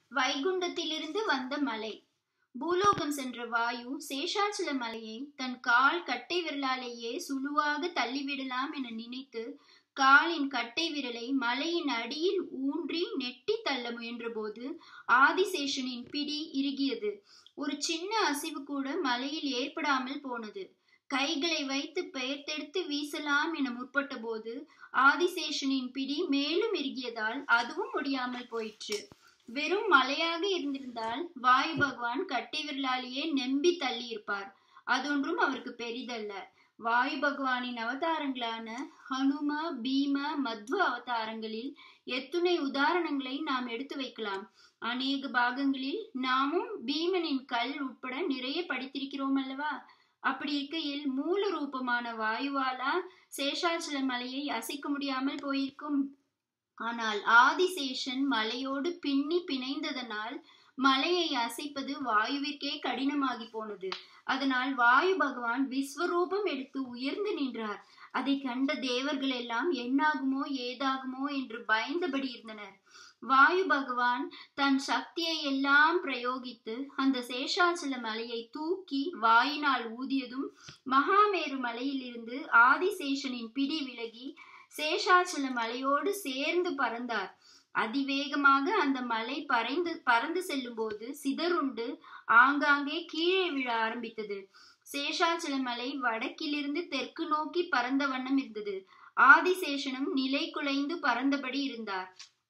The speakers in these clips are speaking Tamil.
வைகுண்டத்திலிருந்து வந்த மலை பூலோகம் சென்ற வாயு சேஷாச்சல மலையை தன் கால் கட்டை விரலாலேயே சுழுவாக தள்ளிவிடலாம் என நினைத்து காலின் கட்டை விரலை மலையின் அடியில் ஊன்றி நெட்டி தள்ள முயன்றபோது ஆதிசேஷனின் பிடி இறுகியது ஒரு சின்ன அசைவு கூட மலையில் ஏற்படாமல் போனது கைகளை வைத்து பெயர்த்தெடுத்து வீசலாம் என முற்பட்ட போது ஆதிசேஷனின் பிடி மேலும் இறுகியதால் அதுவும் முடியாமல் போயிற்று வெறும் மலையாக இருந்திருந்தால் வாயு பகவான் கட்டை விரலாலேயே நம்பி தள்ளி இருப்பார் அதொன்றும் அவருக்கு பெரிதல்ல வாயு பகவானின் அவதாரங்களான ஹனும பீம மத்வ அவதாரங்களில் எத்துணை உதாரணங்களை நாம் எடுத்து வைக்கலாம் அநேக பாகங்களில் நாமும் பீமனின் கல் உட்பட நிறைய படித்திருக்கிறோம் அல்லவா அப்படி இருக்கையில் மூல ரூபமான வாயுவாலா சேஷாச்சல மலையை அசைக்க முடியாமல் போயிருக்கும் ஆனால் ஆதிசேஷன் மலையோடு பின்னி பிணைந்ததனால் மலையை அசைப்பது வாயுவிற்கே கடினமாகி போனது அதனால் வாயு பகவான் விஸ்வரூபம் எடுத்து உயர்ந்து நின்றார் அதை கண்ட தேவர்கள் எல்லாம் என்னாகுமோ ஏதாகுமோ என்று பயந்தபடி இருந்தனர் வாயு பகவான் தன் சக்தியை எல்லாம் பிரயோகித்து அந்த சேஷாச்சல மலையை தூக்கி வாயினால் ஊதியதும் மகாமேரு மலையிலிருந்து ஆதிசேஷனின் பிடி விலகி சேஷாச்சல மலையோடு சேர்ந்து பறந்தார் அதிவேகமாக அந்த மலை பறைந்து பறந்து செல்லும் போது சிதறுண்டு ஆங்காங்கே கீழே விழ ஆரம்பித்தது சேஷாச்சல மலை வடக்கிலிருந்து தெற்கு நோக்கி பறந்த வண்ணம் இருந்தது ஆதிசேஷனும் நிலை குலைந்து பறந்தபடி இருந்தார்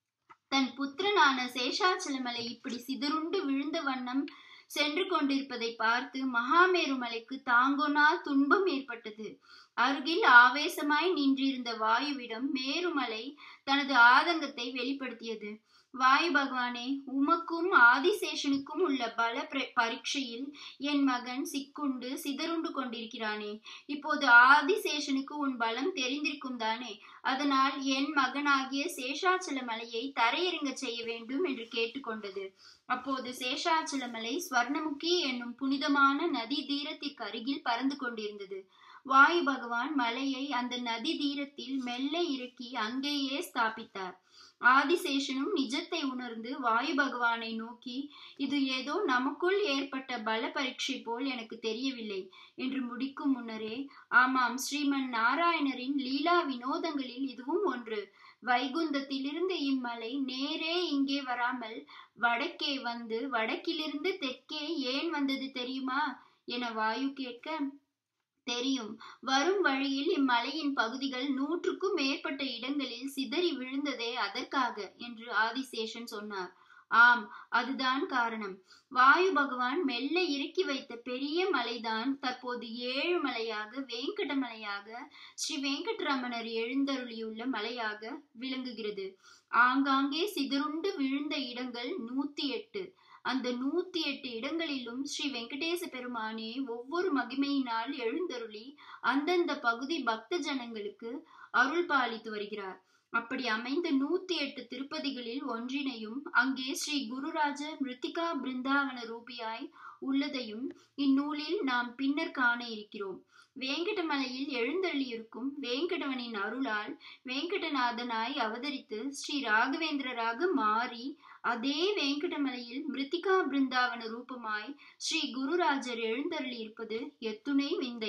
தன் புத்திரனான சேஷாச்சலமலை இப்படி சிதறுண்டு விழுந்த வண்ணம் சென்று கொண்டிருப்பதை பார்த்து மகாமேரு மலைக்கு தாங்கொனா துன்பம் ஏற்பட்டது அருகில் ஆவேசமாய் நின்றிருந்த வாயுவிடம் மேருமலை தனது ஆதங்கத்தை வெளிப்படுத்தியது வாயு பகவானே உமக்கும் ஆதிசேஷனுக்கும் உள்ள பல பரீட்சையில் என் மகன் சிக்குண்டு சிதறுண்டு கொண்டிருக்கிறானே இப்போது ஆதிசேஷனுக்கு உன் பலம் தெரிந்திருக்கும் தானே அதனால் என் மகனாகிய சேஷாச்சல மலையை தரையிறங்க செய்ய வேண்டும் என்று கேட்டுக்கொண்டது அப்போது சேஷாச்சல மலை ஸ்வர்ணமுகி என்னும் புனிதமான நதி தீரத்திற்கு அருகில் பறந்து கொண்டிருந்தது வாயு பகவான் மலையை அந்த நதி தீரத்தில் மெல்ல இறக்கி அங்கேயே ஸ்தாபித்தார் ஆதிசேஷனும் நிஜத்தை உணர்ந்து வாயு பகவானை நோக்கி இது ஏதோ நமக்குள் ஏற்பட்ட பல பரீட்சை போல் எனக்கு தெரியவில்லை என்று முடிக்கும் முன்னரே ஆமாம் ஸ்ரீமன் நாராயணரின் லீலா வினோதங்களில் இதுவும் ஒன்று வைகுந்தத்திலிருந்து இம்மலை நேரே இங்கே வராமல் வடக்கே வந்து வடக்கிலிருந்து தெற்கே ஏன் வந்தது தெரியுமா என வாயு கேட்க தெரியும் வரும் வழியில் இம்மலையின் பகுதிகள் நூற்றுக்கும் மேற்பட்ட இடங்களில் சிதறி விழுந்ததே அதற்காக என்று ஆதிசேஷன் சொன்னார் ஆம் அதுதான் காரணம் வாயு பகவான் மெல்ல இறக்கி வைத்த பெரிய மலைதான் தற்போது ஏழு மலையாக வேங்கட மலையாக ஸ்ரீ வெங்கட்ரமணர் எழுந்தருளியுள்ள மலையாக விளங்குகிறது ஆங்காங்கே சிதறுண்டு விழுந்த இடங்கள் நூத்தி எட்டு அந்த நூத்தி எட்டு இடங்களிலும் ஸ்ரீ வெங்கடேச பெருமானே ஒவ்வொரு மகிமையினால் எழுந்தருளி அந்தந்த பகுதி பக்த ஜனங்களுக்கு அருள் பாலித்து வருகிறார் அப்படி அமைந்த நூத்தி எட்டு திருப்பதிகளில் ஒன்றினையும் அங்கே ஸ்ரீ குருராஜ மிருத்திகா பிருந்தாவன ரூபியாய் உள்ளதையும் இந்நூலில் நாம் பின்னர் காண இருக்கிறோம் வேங்கடமலையில் எழுந்தள்ளியிருக்கும் வேங்கடவனின் அருளால் வேங்கடநாதனாய் அவதரித்து ஸ்ரீ ராகவேந்திரராக மாறி அதே வேங்கடமலையில் மிருத்திகா பிருந்தாவன ரூபமாய் ஸ்ரீ குருராஜர் எழுந்தருளி இருப்பது எத்துணை விந்தை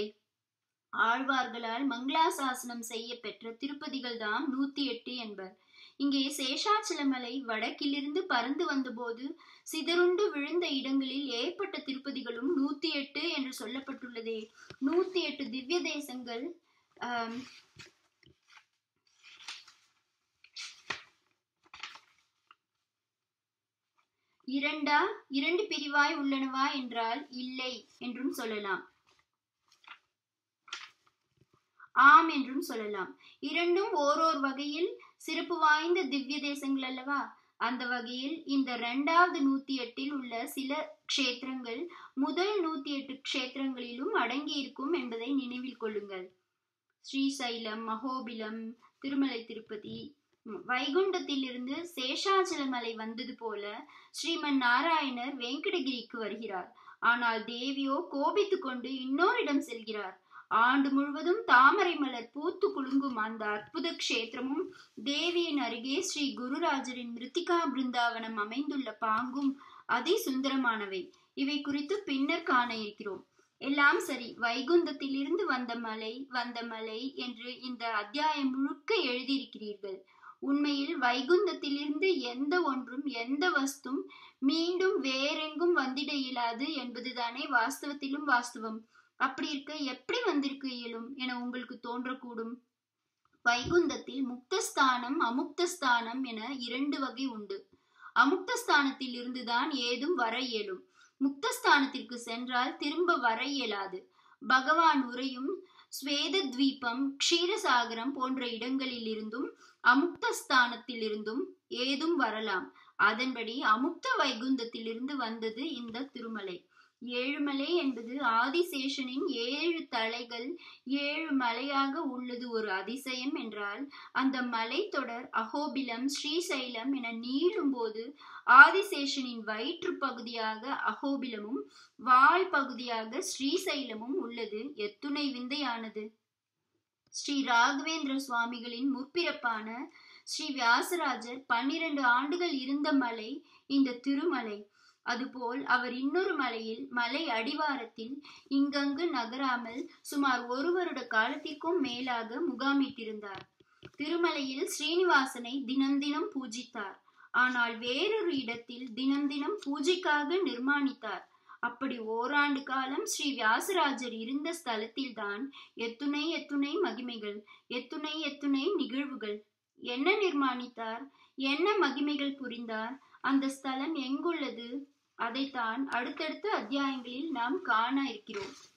ஆழ்வார்களால் மங்களாசாசனம் செய்ய பெற்ற திருப்பதிகள் தாம் நூத்தி எட்டு என்பர் இங்கே சேஷாச்சலமலை வடக்கிலிருந்து பறந்து வந்தபோது சிதறுண்டு விழுந்த இடங்களில் ஏற்பட்ட திருப்பதிகளும் நூத்தி எட்டு என்று சொல்லப்பட்டுள்ளதே நூத்தி எட்டு திவ்ய தேசங்கள் ஆஹ் இரண்டா இரண்டு பிரிவாய் உள்ளனவா என்றால் இல்லை என்றும் சொல்லலாம் ஆம் என்றும் சொல்லலாம் இரண்டும் ஓரோர் வகையில் சிறப்பு வாய்ந்த திவ்ய தேசங்கள் அல்லவா அந்த வகையில் இந்த இரண்டாவது நூத்தி எட்டில் உள்ள சில க்ஷேத்திரங்கள் முதல் நூத்தி எட்டு க்ஷேத்திரங்களிலும் அடங்கி இருக்கும் என்பதை நினைவில் கொள்ளுங்கள் ஸ்ரீசைலம் மகோபிலம் திருமலை திருப்பதி வைகுண்டத்திலிருந்து சேஷாச்சல மலை வந்தது போல ஸ்ரீமன் நாராயணர் வெங்கடகிரிக்கு வருகிறார் ஆனால் தேவியோ கோபித்து கொண்டு இன்னோரிடம் செல்கிறார் ஆண்டு முழுவதும் தாமரை மலர் பூத்து குலுங்கும் அந்த அற்புத க்ஷேத்திரமும் தேவியின் அருகே ஸ்ரீ குருராஜரின் மிருத்திகா பிருந்தாவனம் அமைந்துள்ள பாங்கும் அதி சுந்தரமானவை இவை குறித்து பின்னர் காண இருக்கிறோம் எல்லாம் சரி வைகுந்தத்திலிருந்து வந்த மலை வந்த மலை என்று இந்த அத்தியாயம் முழுக்க எழுதியிருக்கிறீர்கள் உண்மையில் வைகுந்தத்திலிருந்து எந்த ஒன்றும் எந்த வஸ்தும் மீண்டும் வேறெங்கும் வந்திட இயலாது என்பதுதானே வாஸ்தவத்திலும் வாஸ்தவம் அப்படி இருக்க எப்படி வந்திருக்க இயலும் என உங்களுக்கு தோன்றக்கூடும் வைகுந்தத்தில் முக்தஸ்தானம் அமுக்தஸ்தானம் என இரண்டு வகை உண்டு அமுக்தஸ்தானத்தில் இருந்துதான் ஏதும் வர இயலும் முக்தஸ்தானத்திற்கு சென்றால் திரும்ப வர இயலாது பகவான் உரையும் ஸ்வேத தீபம் க்ஷீரசாகரம் போன்ற இடங்களில் இருந்தும் அமுக்தஸ்தானத்தில் இருந்தும் ஏதும் வரலாம் அதன்படி அமுக்த வைகுந்தத்திலிருந்து வந்தது இந்த திருமலை ஏழுமலை என்பது ஆதிசேஷனின் ஏழு தலைகள் ஏழு மலையாக உள்ளது ஒரு அதிசயம் என்றால் அந்த மலைத்தொடர் அகோபிலம் ஸ்ரீசைலம் என நீளும் போது ஆதிசேஷனின் வயிற்று பகுதியாக அகோபிலமும் வால் பகுதியாக ஸ்ரீசைலமும் உள்ளது எத்துணை விந்தையானது ஸ்ரீ ராகவேந்திர சுவாமிகளின் முற்பிறப்பான ஸ்ரீ வியாசராஜர் பன்னிரண்டு ஆண்டுகள் இருந்த மலை இந்த திருமலை அதுபோல் அவர் இன்னொரு மலையில் மலை அடிவாரத்தில் இங்கங்கு நகராமல் சுமார் ஒரு வருட காலத்திற்கும் மேலாக முகாமிட்டிருந்தார் திருமலையில் ஸ்ரீனிவாசனை தினம் தினம் பூஜித்தார் ஆனால் வேறொரு இடத்தில் தினம் தினம் பூஜைக்காக நிர்மாணித்தார் அப்படி ஓராண்டு காலம் ஸ்ரீ வியாசராஜர் இருந்த ஸ்தலத்தில்தான் எத்துணை எத்துணை மகிமைகள் எத்துணை எத்துணை நிகழ்வுகள் என்ன நிர்மாணித்தார் என்ன மகிமைகள் புரிந்தார் அந்த ஸ்தலம் எங்குள்ளது அதைத்தான் அடுத்தடுத்த அத்தியாயங்களில் நாம் காண இருக்கிறோம்